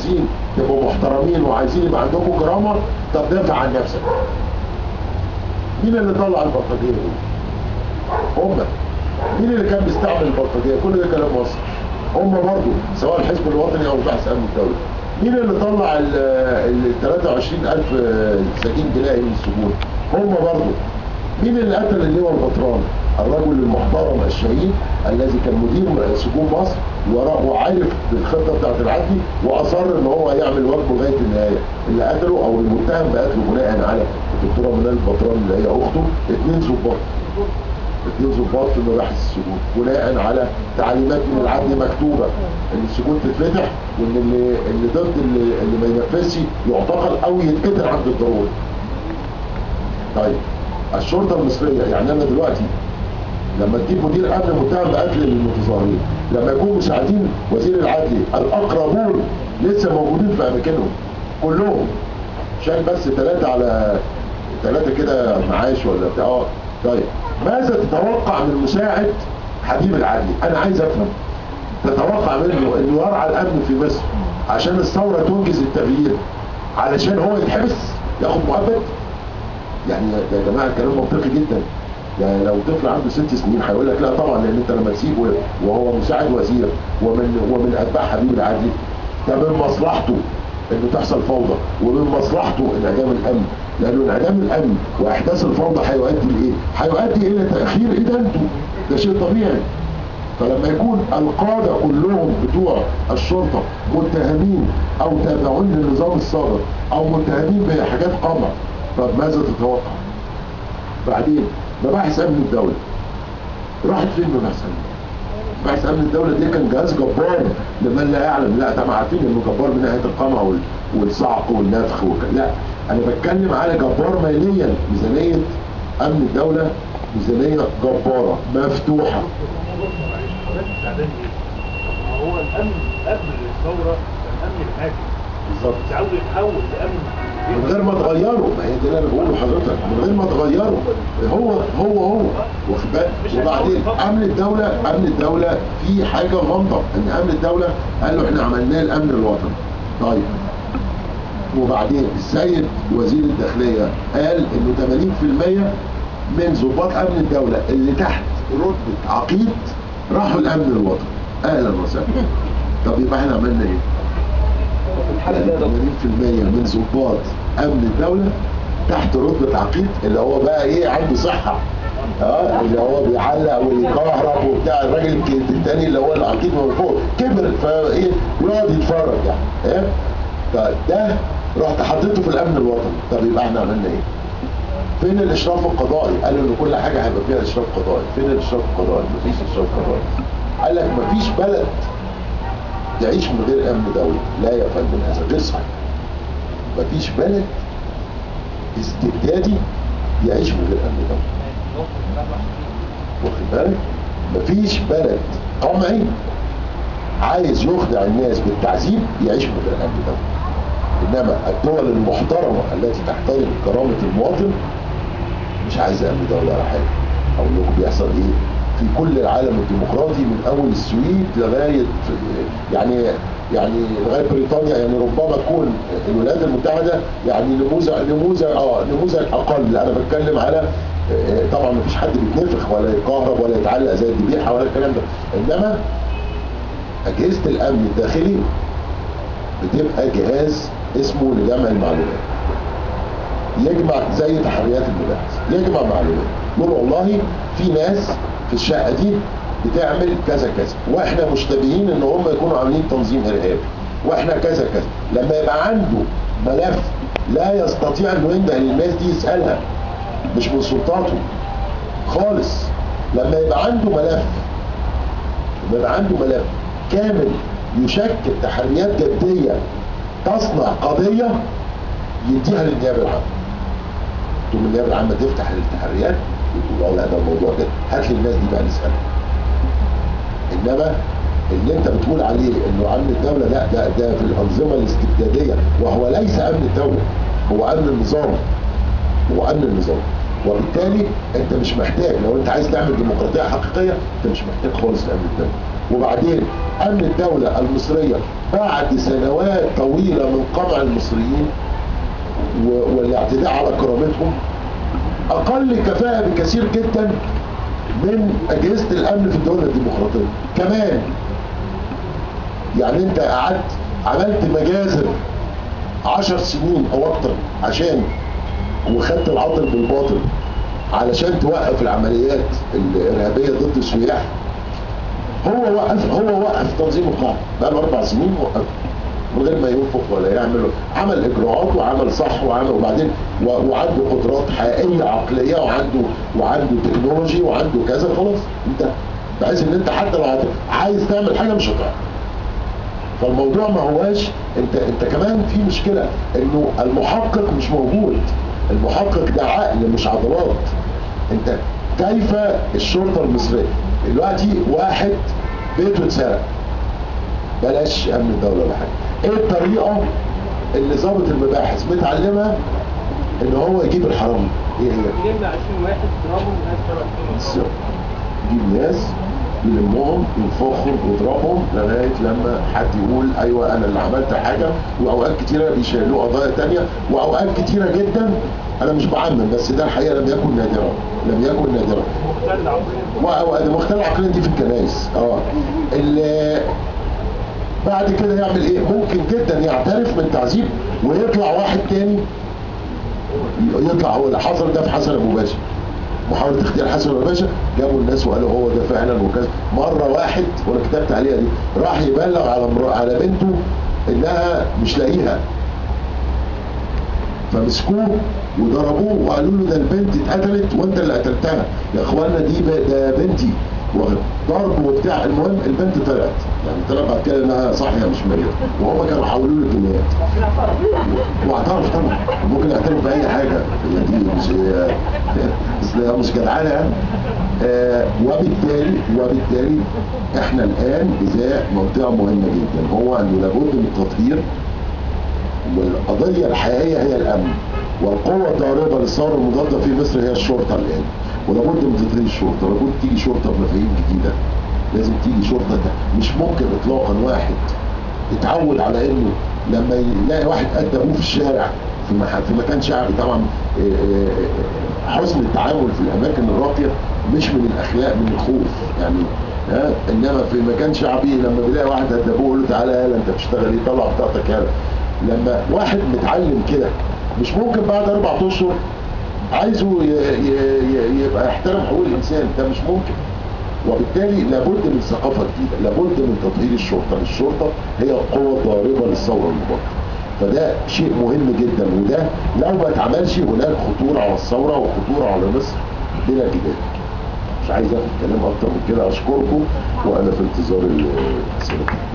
عايزين تبقوا محترمين وعايزين يبقى عندكم كرامه طب دافع عن نفسك مين اللي طلع البلطجيه دول؟ هم مين اللي كان بيستعمل البلطجيه؟ كل ده كلام مصر هم برضه سواء الحزب الوطني او البحث امن الدوله مين اللي طلع ال ال 23000 سجين جنائي من السجون؟ هم برضه مين اللي قتل اللواء البطران؟ الرجل المحترم الشهيد الذي كان مدير سجون مصر وراه وعارف الخطه بتاعت العدلي واصر ان هو يعمل واجبه لغايه النهايه اللي قتله او المتهم بقتله بناء على الدكتوره منال البطران اللي هي اخته اثنين ضباط اثنين ضباط في مباحث السجون بناء على تعليمات من العدل مكتوبه ان السجون تتفتح وان اللي اللي ضد اللي, اللي ما ينفذش يعتقل او يتقتل عند الضروره. طيب الشرطه المصريه يعني انا دلوقتي لما تجيب مدير امن متهم بقتل المتظاهرين لما يكون مساعدين وزير العدل الاقربون لسه موجودين في اماكنهم كلهم شايل بس ثلاثه على ثلاثه كده معاش ولا بتاع اه طيب ماذا تتوقع من مساعد حبيب العدلي؟ انا عايز افهم تتوقع منه انه يرعى الامن في مصر عشان الثوره تنجز التغيير علشان هو يتحبس ياخد مؤبد يعني يا جماعه الكلام منطقي جدا يعني لو طفل عنده ست سنين هيقول لك لا طبعا لان انت لما تسيبه وهو مساعد وزير ومن ومن اتباع حبيب العدلي ده من مصلحته انه تحصل فوضى ومن مصلحته انعدام الامن لانه انعدام الامن واحداث الفوضى هيؤدي لايه؟ هيؤدي الى تاخير ادانته ده شيء طبيعي فلما يكون القاده كلهم بتوع الشرطه متهمين او تابعون للنظام السابق او متهمين بحاجات قمع طب ماذا تتوقع؟ بعدين مباحث امن الدوله راحت فين مباحث امن الدوله؟ مباحث امن الدوله دي كان جهاز جبار لمن لا يعلم لا طبعا عارفين انه جبار من ناحيه القمع وال- والصعق والنفخ وك... لا انا بتكلم على جبار ماليا ميزانيه امن الدوله ميزانيه جباره مفتوحه استعداد ايه؟ ما هو الامن قبل الثوره كان امن الحاكم بالظبط مش عاوز يتحول لامن من غير ما تغيره ما هي دي اللي انا بقوله لحضرتك من غير ما تغيره هو هو هو واخد بالك وبعدين امن الدوله امن الدوله في حاجه غامضه ان امن الدوله قال له احنا عملناه الامن الوطني طيب وبعدين السيد وزير الداخليه قال انه 80% من ضباط امن الدوله اللي تحت رتبه عقيد راحوا الامن الوطني اهلا وسهلا طب يبقى احنا عملنا ايه؟ في الحالة دي يا 80% دكتور من ضباط امن الدوله تحت رتبه عقيد اللي هو بقى ايه عنده صحه اه اللي هو بيعلق ويكهرب وبتاع الراجل الك- التاني اللي هو العقيد من فوق كبر فايه ويقعد يتفرج يعني ايه فده رحت حطيته في الامن الوطني طب يبقى احنا عملنا ايه؟ فين الاشراف القضائي؟ قالوا ان كل حاجه هيبقى فيها اشراف قضائي، فين الاشراف القضائي؟ مفيش اشراف قضائي. قال لك مفيش بلد يعيش من غير امن دولي، لا يا فندم هذا غير صحيح. مفيش بلد استبدادي يعيش من غير امن دولي. واخد بالك؟ مفيش بلد قمعي عايز يخدع الناس بالتعذيب يعيش من غير امن دولي. انما الدول المحترمه التي تحترم كرامه المواطن مش عايزه امن دوله ولا حاجه. اقول لكم بيحصل ايه؟ في كل العالم الديمقراطي من اول السويد لغايه يعني يعني لغايه بريطانيا يعني ربما تكون الولايات المتحده يعني نموذج نموذج اه نموذج اقل انا بتكلم على آه، طبعا ما فيش حد بيتنفخ ولا يكهرب ولا يتعلق زي الذبيحه ولا الكلام ده انما اجهزه الامن الداخلي بتبقى جهاز اسمه لجمع المعلومات يجمع زي تحريات المباحث يجمع معلومات يقول والله في ناس في الشقه دي بتعمل كذا كذا واحنا مشتبهين ان هم يكونوا عاملين تنظيم ارهابي واحنا كذا كذا لما يبقى عنده ملف لا يستطيع انه ينده للناس دي يسالها مش من سلطاته خالص لما يبقى عنده ملف لما يبقى عنده ملف كامل يشكل تحريات جديه تصنع قضيه يديها للنيابه العامه تقوم النيابه العامه تفتح التحريات وتقول اه لا ده الموضوع ده هات لي الناس دي بقى نسالها انما اللي انت بتقول عليه انه امن الدوله لا ده ده في الانظمه الاستبداديه وهو ليس امن الدوله هو امن النظام هو امن النظام وبالتالي انت مش محتاج لو انت عايز تعمل ديمقراطيه حقيقيه انت مش محتاج خالص الامن الدولي وبعدين امن الدوله المصريه بعد سنوات طويله من قمع المصريين و- والاعتداء على كرامتهم اقل كفاءه بكثير جدا من اجهزه الامن في الدوله الديمقراطيه كمان يعني انت قعدت عملت مجازر عشر سنين او اكتر عشان وخدت العطل بالباطل علشان توقف العمليات الارهابيه ضد السياح هو وقف هو وقف تنظيم القاعده بقى له اربع سنين وقف من غير ما ينفخ ولا يعمل عمل اجراءات وعمل صح وعمل وبعدين و- وعنده قدرات حقيقيه عقليه وعنده وعنده تكنولوجي وعنده كذا خلاص انت بحيث ان انت حتى لو هت- عايز تعمل حاجه مش هتعرف فالموضوع ما هواش انت انت كمان في مشكله انه المحقق مش موجود المحقق ده عقل مش عضلات انت كيف الشرطه المصريه دلوقتي واحد بيته اتسرق بلاش امن الدوله ولا حاجه ايه الطريقه اللي ضابط المباحث متعلمها ان هو يجيب الحرامي ايه هي؟ يمنع 20 واحد يضربهم الناس تبع بالظبط. يجيب ناس يلمهم ينفخهم يضربهم لغايه لما حد يقول ايوه انا اللي عملت حاجه واوقات كتيره بيشيلوه قضايا تانية واوقات كتيره جدا انا مش بعمم بس ده الحقيقه لم يكن نادرا لم يكن نادرا مختل عقليا ومختل عقليا دي في الكنائس اه ال- بعد كده يعمل ايه ممكن جدا يعترف من تعذيب ويطلع واحد تاني يطلع هو اللي حصل ده في حسن ابو باشا محاولة اغتيال حسن ابو باشا جابوا الناس وقالوا هو ده فعلا وكذا مرة واحد وانا كتبت عليها دي راح يبلغ على مر... على بنته انها مش لاقيها فمسكوه وضربوه وقالوا له ده البنت اتقتلت وانت اللي قتلتها يا اخوانا دي ب... ده بنتي ضرب وبتاع المهم البنت طلعت يعني طلع بعد كده انها صاحيه مش ميته وهم كانوا حولوا له الجنيات واعترف طبعا ممكن يعترف باي حاجه هي دي مش بس هي مش جدعانه يعني آه وبالتالي وبالتالي احنا الان ازاء منطقه مهمه جدا هو انه لابد من التطهير والقضيه الحقيقيه هي الامن والقوه الضاربه للثوره المضاده في مصر هي الشرطه الان ولابد من تطهير الشرطه لابد تيجي شرطه بمفاهيم جديده لازم تيجي شرطه ده. مش ممكن اطلاقا واحد اتعود على انه لما يلاقي واحد قد ابوه في الشارع في, مح... في مكان شعبي طبعا آه، آه، حسن التعامل في الاماكن الراقيه مش من الاخلاق من الخوف يعني ها انما في مكان شعبي لما بيلاقي واحد قد ابوه يقول له تعالى يالا انت بتشتغل ايه طلع بطاقتك يالا لما واحد متعلم كده مش ممكن بعد اربع اشهر عايزه ي... ي... ي... يبقى يحترم حقوق الانسان ده مش ممكن وبالتالي لابد من ثقافه جديده لابد من تطهير الشرطه الشرطه هي القوه الضاربه للثوره المبكره فده شيء مهم جدا وده لو ما اتعملش هناك خطوره على الثوره وخطوره على مصر بلا جدال مش عايز اخد كلام اكتر من كده اشكركم وانا في انتظار الاسئله